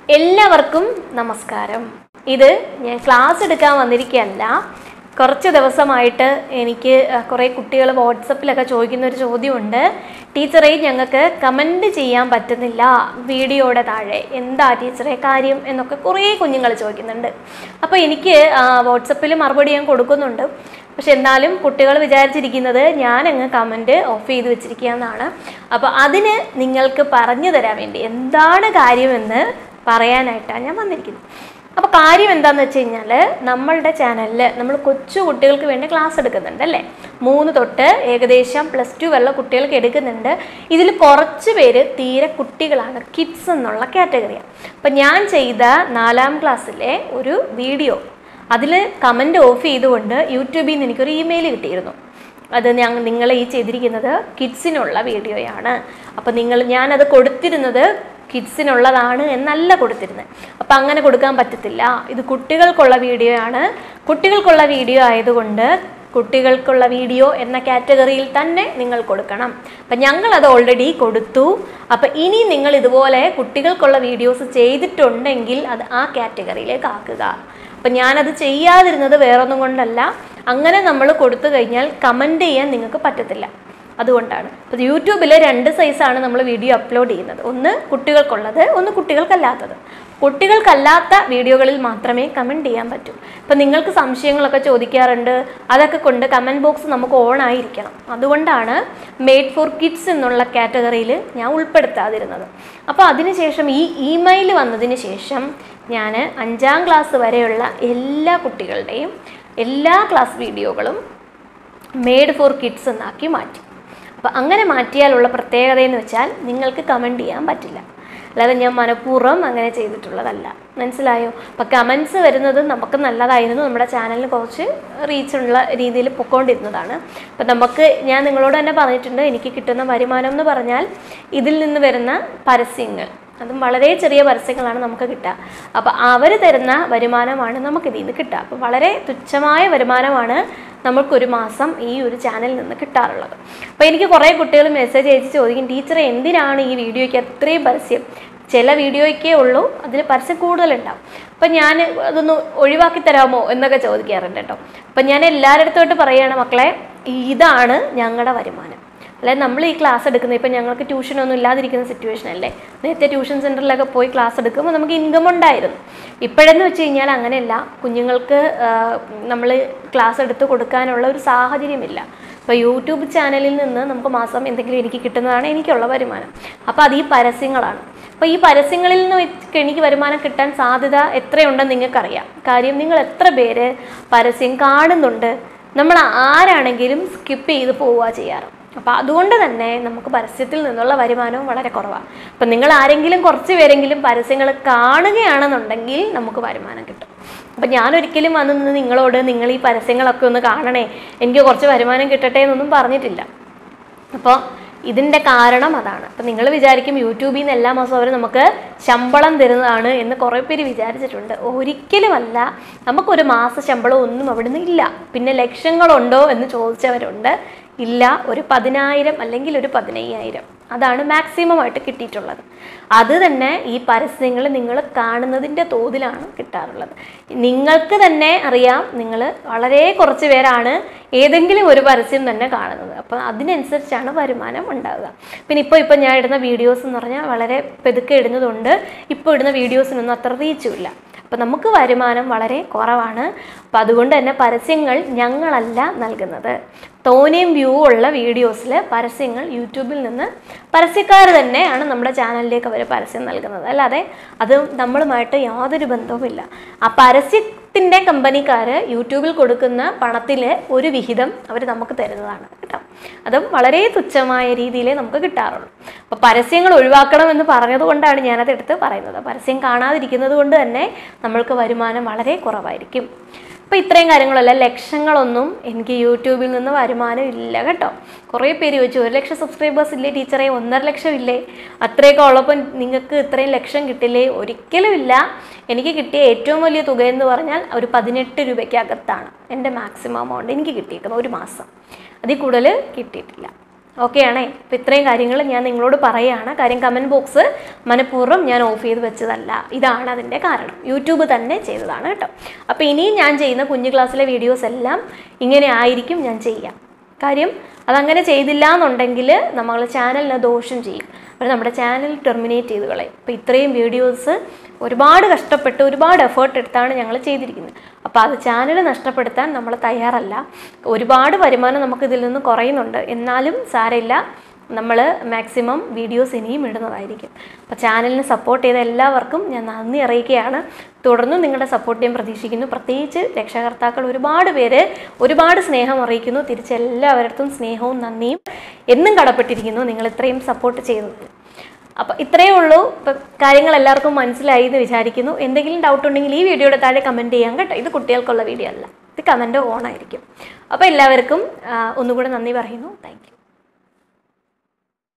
എല്ലാവർക്കും നമസ്കാരം ഇത് ഞാൻ ക്ലാസ് എടുക്കാൻ വന്നിരിക്കുകയല്ല കുറച്ച് ദിവസമായിട്ട് എനിക്ക് കുറേ കുട്ടികൾ വാട്സപ്പിലൊക്കെ ചോദിക്കുന്ന ഒരു ചോദ്യമുണ്ട് ടീച്ചറെ ഞങ്ങൾക്ക് കമൻറ്റ് ചെയ്യാൻ പറ്റുന്നില്ല വീഡിയോയുടെ താഴെ എന്താ ടീച്ചറെ കാര്യം എന്നൊക്കെ കുറേ കുഞ്ഞുങ്ങൾ ചോദിക്കുന്നുണ്ട് അപ്പോൾ എനിക്ക് വാട്സപ്പിൽ മറുപടി ഞാൻ കൊടുക്കുന്നുണ്ട് പക്ഷെ എന്നാലും കുട്ടികൾ വിചാരിച്ചിരിക്കുന്നത് ഞാൻ അങ്ങ് കമൻറ്റ് ഓഫ് ചെയ്ത് വെച്ചിരിക്കുക എന്നാണ് അപ്പോൾ അതിന് നിങ്ങൾക്ക് പറഞ്ഞു തരാൻ വേണ്ടി എന്താണ് കാര്യമെന്ന് പറയാനായിട്ടാണ് ഞാൻ വന്നിരിക്കുന്നത് അപ്പോൾ കാര്യം എന്താണെന്ന് വെച്ച് കഴിഞ്ഞാൽ നമ്മളുടെ ചാനലിൽ നമ്മൾ കൊച്ചു കുട്ടികൾക്ക് വേണ്ടി ക്ലാസ് എടുക്കുന്നുണ്ട് അല്ലേ മൂന്ന് തൊട്ട് ഏകദേശം പ്ലസ് ടു വരെയുള്ള കുട്ടികൾക്ക് എടുക്കുന്നുണ്ട് ഇതിൽ കുറച്ച് പേര് തീരെ കുട്ടികളാണ് കിഡ്സ് എന്നുള്ള കാറ്റഗറിയാണ് അപ്പം ഞാൻ ചെയ്ത നാലാം ക്ലാസ്സിലെ ഒരു വീഡിയോ അതിൽ കമൻറ്റ് ഓഫ് ചെയ്തുകൊണ്ട് യൂട്യൂബിൽ നിന്ന് എനിക്കൊരു ഇമെയിൽ കിട്ടിയിരുന്നു അത് ഞാൻ നിങ്ങൾ ഈ ചെയ്തിരിക്കുന്നത് കിഡ്സിനുള്ള വീഡിയോയാണ് അപ്പോൾ നിങ്ങൾ ഞാനത് കൊടുത്തിരുന്നത് കിഡ്സിനുള്ളതാണ് എന്നല്ല കൊടുത്തിരുന്നത് അപ്പം അങ്ങനെ കൊടുക്കാൻ പറ്റത്തില്ല ഇത് കുട്ടികൾക്കുള്ള വീഡിയോ ആണ് കുട്ടികൾക്കുള്ള വീഡിയോ ആയതുകൊണ്ട് കുട്ടികൾക്കുള്ള വീഡിയോ എന്ന കാറ്റഗറിയിൽ തന്നെ നിങ്ങൾ കൊടുക്കണം അപ്പം ഞങ്ങളത് ഓൾറെഡി കൊടുത്തു അപ്പം ഇനി നിങ്ങൾ ഇതുപോലെ കുട്ടികൾക്കുള്ള വീഡിയോസ് ചെയ്തിട്ടുണ്ടെങ്കിൽ അത് ആ കാറ്റഗറിയിലേക്ക് ആക്കുക അപ്പം ഞാനത് ചെയ്യാതിരുന്നത് വേറൊന്നും കൊണ്ടല്ല അങ്ങനെ നമ്മൾ കൊടുത്തു കഴിഞ്ഞാൽ കമൻറ്റ് ചെയ്യാൻ നിങ്ങൾക്ക് പറ്റത്തില്ല അതുകൊണ്ടാണ് അപ്പോൾ യൂട്യൂബിൽ രണ്ട് സൈസാണ് നമ്മൾ വീഡിയോ അപ്ലോഡ് ചെയ്യുന്നത് ഒന്ന് കുട്ടികൾക്കുള്ളത് ഒന്ന് കുട്ടികൾക്കല്ലാത്തത് കുട്ടികൾക്കല്ലാത്ത വീഡിയോകളിൽ മാത്രമേ കമൻറ്റ് ചെയ്യാൻ പറ്റൂ ഇപ്പം നിങ്ങൾക്ക് സംശയങ്ങളൊക്കെ ചോദിക്കാറുണ്ട് അതൊക്കെ കൊണ്ട് കമൻറ്റ് ബോക്സ് നമുക്ക് ഓൺ ആയിരിക്കണം അതുകൊണ്ടാണ് മെയ്ഡ് ഫോർ കിഡ്സ് എന്നുള്ള കാറ്റഗറിയിൽ ഞാൻ ഉൾപ്പെടുത്താതിരുന്നത് അപ്പോൾ അതിനുശേഷം ഈ ഇമെയിൽ വന്നതിന് ശേഷം ഞാൻ അഞ്ചാം ക്ലാസ് വരെയുള്ള എല്ലാ കുട്ടികളുടെയും എല്ലാ ക്ലാസ് വീഡിയോകളും മെയ്ഡ് ഫോർ കിഡ്സ് എന്നാക്കി മാറ്റി അപ്പോൾ അങ്ങനെ മാറ്റിയാലുള്ള പ്രത്യേകത എന്ന് വെച്ചാൽ നിങ്ങൾക്ക് കമൻറ്റ് ചെയ്യാൻ പറ്റില്ല അല്ലാതെ ഞാൻ മനഃപൂർവ്വം അങ്ങനെ ചെയ്തിട്ടുള്ളതല്ല മനസ്സിലായോ അപ്പോൾ കമൻസ് വരുന്നത് നമുക്ക് നല്ലതായിരുന്നു നമ്മുടെ ചാനലിന് കുറച്ച് റീച്ചുള്ള രീതിയിൽ പൊക്കോണ്ടിരുന്നതാണ് അപ്പോൾ നമുക്ക് ഞാൻ നിങ്ങളോട് തന്നെ പറഞ്ഞിട്ടുണ്ട് എനിക്ക് കിട്ടുന്ന വരുമാനം എന്ന് പറഞ്ഞാൽ ഇതിൽ നിന്ന് വരുന്ന പരസ്യങ്ങൾ അതും വളരെ ചെറിയ പരസ്യങ്ങളാണ് നമുക്ക് കിട്ടുക അപ്പോൾ അവർ തരുന്ന വരുമാനമാണ് നമുക്ക് ഇതിൽ നിന്ന് കിട്ടുക അപ്പോൾ വളരെ തുച്ഛമായ വരുമാനമാണ് നമുക്കൊരു മാസം ഈ ഒരു ചാനലിൽ നിന്ന് കിട്ടാറുള്ളത് അപ്പോൾ എനിക്ക് കുറേ കുട്ടികൾ മെസ്സേജ് അയച്ച് ചോദിക്കും ടീച്ചറെ എന്തിനാണ് ഈ വീഡിയോയ്ക്ക് അത്രയും പരസ്യം ചില വീഡിയോയ്ക്കേ ഉള്ളൂ അതിൽ പരസ്യം കൂടുതലുണ്ടാവും അപ്പം ഞാൻ അതൊന്ന് ഒഴിവാക്കി തരാമോ എന്നൊക്കെ ചോദിക്കാറുണ്ട് കേട്ടോ അപ്പം ഞാൻ എല്ലാവരുടെ പറയുകയാണ് മക്കളെ ഇതാണ് ഞങ്ങളുടെ വരുമാനം അല്ലാതെ നമ്മൾ ഈ ക്ലാസ് എടുക്കുന്നത് ഇപ്പം ഞങ്ങൾക്ക് ട്യൂഷനൊന്നും ഇല്ലാതിരിക്കുന്ന സിറ്റുവേഷൻ അല്ലേ നേരത്തെ ട്യൂഷൻ സെൻറ്ററിലൊക്കെ പോയി ക്ലാസ് എടുക്കുമ്പോൾ നമുക്ക് ഇൻകം ഉണ്ടായിരുന്നു ഇപ്പോഴെന്ന് വെച്ച് കഴിഞ്ഞാൽ അങ്ങനെയല്ല കുഞ്ഞുങ്ങൾക്ക് നമ്മൾ ക്ലാസ് എടുത്ത് കൊടുക്കാനുള്ള ഒരു സാഹചര്യമില്ല ഇപ്പോൾ യൂട്യൂബ് ചാനലിൽ നിന്ന് നമുക്ക് മാസം എന്തെങ്കിലും എനിക്ക് കിട്ടുന്നതാണ് എനിക്കുള്ള വരുമാനം അപ്പോൾ അത് ഈ പരസ്യങ്ങളാണ് അപ്പോൾ ഈ പരസ്യങ്ങളിൽ നിന്ന് എനിക്ക് വരുമാനം കിട്ടാൻ സാധ്യത എത്രയുണ്ടെന്ന് നിങ്ങൾക്കറിയാം കാര്യം നിങ്ങൾ എത്ര പേര് പരസ്യം കാണുന്നുണ്ട് നമ്മൾ ആരാണെങ്കിലും സ്കിപ്പ് ചെയ്ത് പോവുക ചെയ്യാറ് അപ്പോൾ അതുകൊണ്ട് തന്നെ നമുക്ക് പരസ്യത്തിൽ നിന്നുള്ള വരുമാനവും വളരെ കുറവാണ് അപ്പം നിങ്ങൾ ആരെങ്കിലും കുറച്ച് പേരെങ്കിലും പരസ്യങ്ങൾ കാണുകയാണെന്നുണ്ടെങ്കിൽ നമുക്ക് വരുമാനം കിട്ടും അപ്പം ഞാനൊരിക്കലും വന്ന് നിന്ന് നിങ്ങളോട് നിങ്ങൾ ഈ പരസ്യങ്ങളൊക്കെ ഒന്ന് കാണണേ എനിക്ക് കുറച്ച് വരുമാനം കിട്ടട്ടെ എന്നൊന്നും പറഞ്ഞിട്ടില്ല അപ്പോൾ ഇതിൻ്റെ കാരണം അതാണ് അപ്പം നിങ്ങൾ വിചാരിക്കും യൂട്യൂബിൽ നിന്ന് എല്ലാ മാസവും അവർ നമുക്ക് ശമ്പളം തരുന്നതാണ് എന്ന് കുറേ പേര് വിചാരിച്ചിട്ടുണ്ട് ഒരിക്കലുമല്ല നമുക്കൊരു മാസ ശമ്പളം ഒന്നും അവിടുന്ന് ഇല്ല പിന്നെ ലക്ഷങ്ങളുണ്ടോ എന്ന് ചോദിച്ചവരുണ്ട് ഇല്ല ഒരു പതിനായിരം അല്ലെങ്കിൽ ഒരു പതിനയ്യായിരം അതാണ് മാക്സിമം ആയിട്ട് കിട്ടിയിട്ടുള്ളത് അത് തന്നെ ഈ പരസ്യങ്ങൾ നിങ്ങൾ കാണുന്നതിൻ്റെ തോതിലാണ് കിട്ടാറുള്ളത് നിങ്ങൾക്ക് തന്നെ അറിയാം നിങ്ങൾ വളരെ കുറച്ച് പേരാണ് ഏതെങ്കിലും ഒരു പരസ്യം തന്നെ കാണുന്നത് അപ്പോൾ അതിനനുസരിച്ചാണ് വരുമാനം ഉണ്ടാകുക പിന്നെ ഇപ്പോൾ ഇപ്പോൾ ഞാൻ ഇടുന്ന വീഡിയോസ് എന്ന് പറഞ്ഞാൽ വളരെ പെതുക്കെ ഇടുന്നതുകൊണ്ട് ഇപ്പോൾ ഇടുന്ന വീഡിയോസിനൊന്നും അത്ര റീച്ചുമില്ല അപ്പോൾ നമുക്ക് വരുമാനം വളരെ കുറവാണ് അപ്പോൾ അതുകൊണ്ട് തന്നെ പരസ്യങ്ങൾ ഞങ്ങളല്ല നൽകുന്നത് തോനെയും വ്യൂ ഉള്ള വീഡിയോസിൽ പരസ്യങ്ങൾ യൂട്യൂബിൽ നിന്ന് പരസ്യക്കാർ തന്നെയാണ് നമ്മുടെ ചാനലിലേക്ക് അവർ പരസ്യം നൽകുന്നത് അല്ലാതെ അത് നമ്മളുമായിട്ട് യാതൊരു ബന്ധവുമില്ല ആ പരസ്യത്തിൻ്റെ കമ്പനിക്കാർ യൂട്യൂബിൽ കൊടുക്കുന്ന പണത്തിൽ ഒരു വിഹിതം അവർ നമുക്ക് തരുന്നതാണ് കേട്ടോ അതും വളരെ തുച്ഛമായ രീതിയിലേ നമുക്ക് കിട്ടാറുള്ളൂ അപ്പോൾ പരസ്യങ്ങൾ ഒഴിവാക്കണമെന്ന് പറഞ്ഞതുകൊണ്ടാണ് ഞാനത് എടുത്ത് പറയുന്നത് പരസ്യം കാണാതിരിക്കുന്നത് കൊണ്ട് തന്നെ നമ്മൾക്ക് വരുമാനം വളരെ കുറവായിരിക്കും അപ്പോൾ ഇത്രയും കാര്യങ്ങളല്ല ലക്ഷങ്ങളൊന്നും എനിക്ക് യൂട്യൂബിൽ നിന്ന് വരുമാനം ഇല്ല കേട്ടോ കുറേ പേര് ചോദിച്ചു ഒരു ലക്ഷം സബ്സ്ക്രൈബേഴ്സ് ഇല്ലേ ടീച്ചറെ ഒന്നര ലക്ഷം ഇല്ലേ അത്രയൊക്കെ ഉള്ളപ്പോൾ നിങ്ങൾക്ക് ഇത്രയും ലക്ഷം കിട്ടില്ലേ ഒരിക്കലും ഇല്ല എനിക്ക് കിട്ടിയ ഏറ്റവും വലിയ തുക എന്ന് പറഞ്ഞാൽ ഒരു പതിനെട്ട് രൂപയ്ക്കകത്താണ് എൻ്റെ മാക്സിമം എമൗണ്ട് എനിക്ക് കിട്ടിയിരിക്കുന്നത് ഒരു മാസം അതിൽ കൂടുതൽ കിട്ടിയിട്ടില്ല ഓക്കെ ആണേ അപ്പം ഇത്രയും കാര്യങ്ങൾ ഞാൻ നിങ്ങളോട് പറയുകയാണ് കാര്യം കമൻറ്റ് ബോക്സ് മനഃപൂർവ്വം ഞാൻ ഓഫ് ചെയ്ത് വെച്ചതല്ല ഇതാണ് അതിൻ്റെ കാരണം യൂട്യൂബ് തന്നെ ചെയ്തതാണ് കേട്ടോ അപ്പോൾ ഇനിയും ഞാൻ ചെയ്യുന്ന കുഞ്ഞു ക്ലാസ്സിലെ വീഡിയോസ് എല്ലാം ഇങ്ങനെ ആയിരിക്കും ഞാൻ ചെയ്യാം കാര്യം അതങ്ങനെ ചെയ്തില്ല എന്നുണ്ടെങ്കിൽ നമ്മൾ ചാനലിന് ദോഷം ചെയ്യും അപ്പോൾ നമ്മുടെ ചാനൽ ടെർമിനേറ്റ് ചെയ്ത് കളയും അപ്പോൾ ഇത്രയും വീഡിയോസ് ഒരുപാട് കഷ്ടപ്പെട്ട് ഒരുപാട് എഫേർട്ട് എടുത്താണ് ഞങ്ങൾ ചെയ്തിരിക്കുന്നത് അപ്പോൾ അത് ചാനൽ നഷ്ടപ്പെടുത്താൻ നമ്മൾ തയ്യാറല്ല ഒരുപാട് വരുമാനം നമുക്ക് ഇതിൽ നിന്ന് കുറയുന്നുണ്ട് എന്നാലും സാരമില്ല നമ്മൾ മാക്സിമം വീഡിയോസ് ഇനിയും ഇടുന്നതായിരിക്കും അപ്പോൾ ചാനലിന് സപ്പോർട്ട് ചെയ്ത എല്ലാവർക്കും ഞാൻ നന്ദി അറിയിക്കുകയാണ് തുടർന്നും നിങ്ങളുടെ സപ്പോർട്ട് ഞാൻ പ്രതീക്ഷിക്കുന്നു പ്രത്യേകിച്ച് രക്ഷകർത്താക്കൾ ഒരുപാട് പേര് ഒരുപാട് സ്നേഹം അറിയിക്കുന്നു തിരിച്ചെല്ലാവരടുത്തും സ്നേഹവും നന്ദിയും എന്നും കടപ്പെട്ടിരിക്കുന്നു നിങ്ങൾ ഇത്രയും സപ്പോർട്ട് ചെയ്യുന്നത് അപ്പോൾ ഇത്രയേ ഉള്ളൂ ഇപ്പം കാര്യങ്ങൾ എല്ലാവർക്കും മനസ്സിലായി എന്ന് വിചാരിക്കുന്നു എന്തെങ്കിലും ഡൗട്ട് ഉണ്ടെങ്കിൽ ഈ വീഡിയോയുടെ താഴെ കമൻറ്റ് ചെയ്യാം കേട്ടോ ഇത് കുട്ടികൾക്കുള്ള വീഡിയോ അല്ല ഇത് കമൻറ്റ് ഓൺ ആയിരിക്കും അപ്പോൾ എല്ലാവർക്കും ആ, ഒന്നുകൂടെ നന്ദി പറയുന്നു താങ്ക്